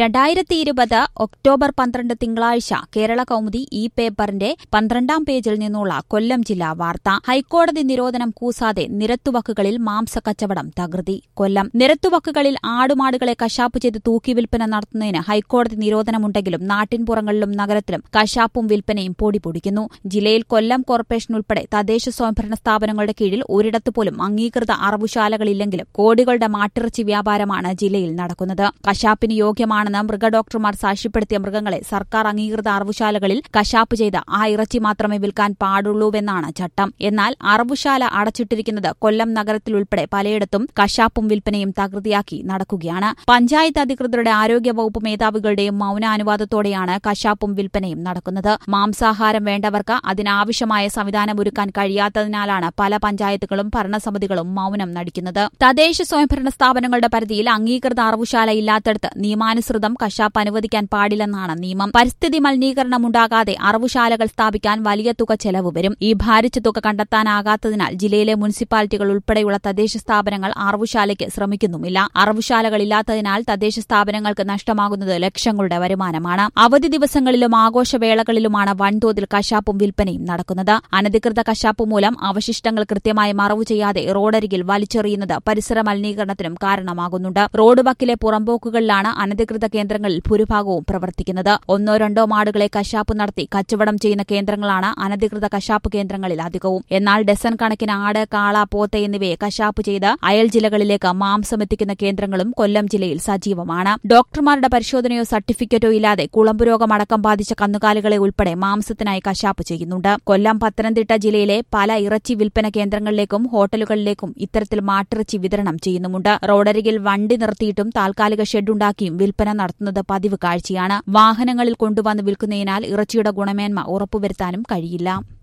രണ്ടായിരത്തി ഇരുപത് ഒക്ടോബർ പന്ത്രണ്ട് തിങ്കളാഴ്ച കേരള കൗമുദി ഈ പേപ്പറിന്റെ പന്ത്രണ്ടാം പേജിൽ നിന്നുള്ള കൊല്ലം ജില്ലാ വാർത്ത ഹൈക്കോടതി നിരോധനം കൂസാതെ നിരത്തുവക്കുകളിൽ മാംസക്കച്ചവടം തകൃതി കൊല്ലം നിരത്തുവക്കുകളിൽ ആടുമാടുകളെ കശാപ്പ് ചെയ്ത് തൂക്കി വിൽപ്പന നടത്തുന്നതിന് ഹൈക്കോടതി നിരോധനമുണ്ടെങ്കിലും നാട്ടിൻപുറങ്ങളിലും നഗരത്തിലും കശാപ്പും വിൽപ്പനയും പൊടി പൊടിക്കുന്നു ജില്ലയിൽ കൊല്ലം കോർപ്പറേഷൻ ഉൾപ്പെടെ തദ്ദേശ സ്വയംഭരണ സ്ഥാപനങ്ങളുടെ കീഴിൽ ഒരിടത്ത് പോലും അംഗീകൃത അറവുശാലകളില്ലെങ്കിലും കോടികളുടെ മാട്ടിറച്ചി വ്യാപാരമാണ് ജില്ലയിൽ നടക്കുന്നത് കശാപ്പിന് യോഗ്യമാണെന്ന് മൃഗഡോക്ടർമാർ സാക്ഷ്യപ്പെടുത്തിയ മൃഗങ്ങളെ സർക്കാർ അംഗീകൃത അറവുശാലകളിൽ കശാപ്പ് ചെയ്ത് ആ ഇറച്ചി മാത്രമേ വിൽക്കാൻ പാടുള്ളൂവെന്നാണ് ചട്ടം എന്നാൽ അറവുശാല അടച്ചിട്ടിരിക്കുന്നത് കൊല്ലം നഗരത്തിലുൾപ്പെടെ പലയിടത്തും കശാപ്പും വിൽപ്പനയും തകൃതിയാക്കി നടക്കുകയാണ് പഞ്ചായത്ത് അധികൃതരുടെ ആരോഗ്യവകുപ്പ് മേധാവികളുടെയും മൌനാനുവാദത്തോടെയാണ് കശാപ്പും വിൽപ്പനയും നടക്കുന്നത് മാംസാഹാരം വേണ്ടവർക്ക് അതിനാവശ്യമായ സംവിധാനം ഒരുക്കാൻ കഴിയാത്തതിനാലാണ് പല പഞ്ചായത്തുകളും ഭരണസമിതികളും മൌനം നടിക്കുന്നത് തദ്ദേശ സ്വയംഭരണ സ്ഥാപനങ്ങളുടെ പരിധിയിൽ അംഗീകൃത അറവുശാല ഇല്ലാത്തടത്ത് നിയമാനുസൃതം കശാപ്പ് അനുവദിക്കാൻ പാടില്ലെന്നാണ് നിയമം പരിസ്ഥിതി മലിനീകരണമുണ്ടാകാതെ അറവുശാലകൾ സ്ഥാപിക്കാൻ വലിയ തുക ചെലവ് വരും ഈ ഭാരിച്ച തുക കണ്ടെത്താനാകാത്തതിനാൽ ജില്ലയിലെ മുനിസിപ്പാലിറ്റികൾ ഉൾപ്പെടെയുള്ള തദ്ദേശ സ്ഥാപനങ്ങൾ അറവുശാലയ്ക്ക് ശ്രമിക്കുന്നുമില്ല അറവുശാലകളില്ലാത്തതിനാൽ തദ്ദേശ സ്ഥാപനങ്ങൾക്ക് നഷ്ടമാകുന്നത് ലക്ഷങ്ങളുടെ വരുമാനമാണ് അവധി ദിവസങ്ങളിലും ആഘോഷവേളകളിലുമാണ് വൻതോതിൽ കശാപ്പും വിൽപ്പനയും നടക്കുന്നത് അനധികൃത കശാപ്പ് മൂലം അവശിഷ്ടങ്ങൾ കൃത്യമായി മറവു ചെയ്യാതെ റോഡരികിൽ വലിച്ചെറിയുന്നത് പരിസര മലിനീകരണത്തിനും കാരണമാകുന്നുണ്ട് റോഡ് വക്കിലെ പുറമ്പോക്കുകളിലാണ് അനധികൃത കേന്ദ്രങ്ങളിൽ ഭൂരിഭാഗവും പ്രവർത്തിക്കുന്നത് ഒന്നോ രണ്ടോ മാടുകളെ കശാപ്പ് നടത്തി കച്ചവടം ചെയ്യുന്ന കേന്ദ്രങ്ങളാണ് അനധികൃത കശാപ്പ് കേന്ദ്രങ്ങളിൽ അധികവും എന്നാൽ ഡസൻ കണക്കിന് ആട് കാള പോത്ത് എന്നിവയെ കശാപ്പ് ചെയ്ത് അയൽ ജില്ലകളിലേക്ക് മാംസമെത്തിക്കുന്ന കേന്ദ്രങ്ങളും കൊല്ലം ജില്ലയിൽ സജീവമാണ് ഡോക്ടർമാരുടെ പരിശോധനയോ സർട്ടിഫിക്കറ്റോ ഇല്ലാതെ കുളമ്പ് രോഗമടക്കം ബാധിച്ച കന്നുകാലികളെ ഉൾപ്പെടെ മാംസത്തിനായി കശാപ്പ് ചെയ്യുന്നുണ്ട് കൊല്ലം പത്തനംതിട്ട ജില്ലയിലെ പല ഇറച്ചി വിൽപ്പന കേന്ദ്രങ്ങളിലേക്കും ഹോട്ടലുകളിലേക്കും ഇത്തരത്തിൽ മാട്ടിറച്ചി വിതരണം ചെയ്യുന്നുമുണ്ട് റോഡരികിൽ വണ്ടി നിർത്തിയിട്ടും താൽക്കാലിക ഷെഡുണ്ടാക്കിയും വിൽപ്പന നടത്തുന്നത് പതിവ് കാഴ്ചയാണ് വാഹനങ്ങളിൽ കൊണ്ടുവന്ന് വിൽക്കുന്നതിനാൽ ഇറച്ചിയുടെ ഗുണമേന്മ ഉറപ്പുവരുത്താനും കഴിയില്ല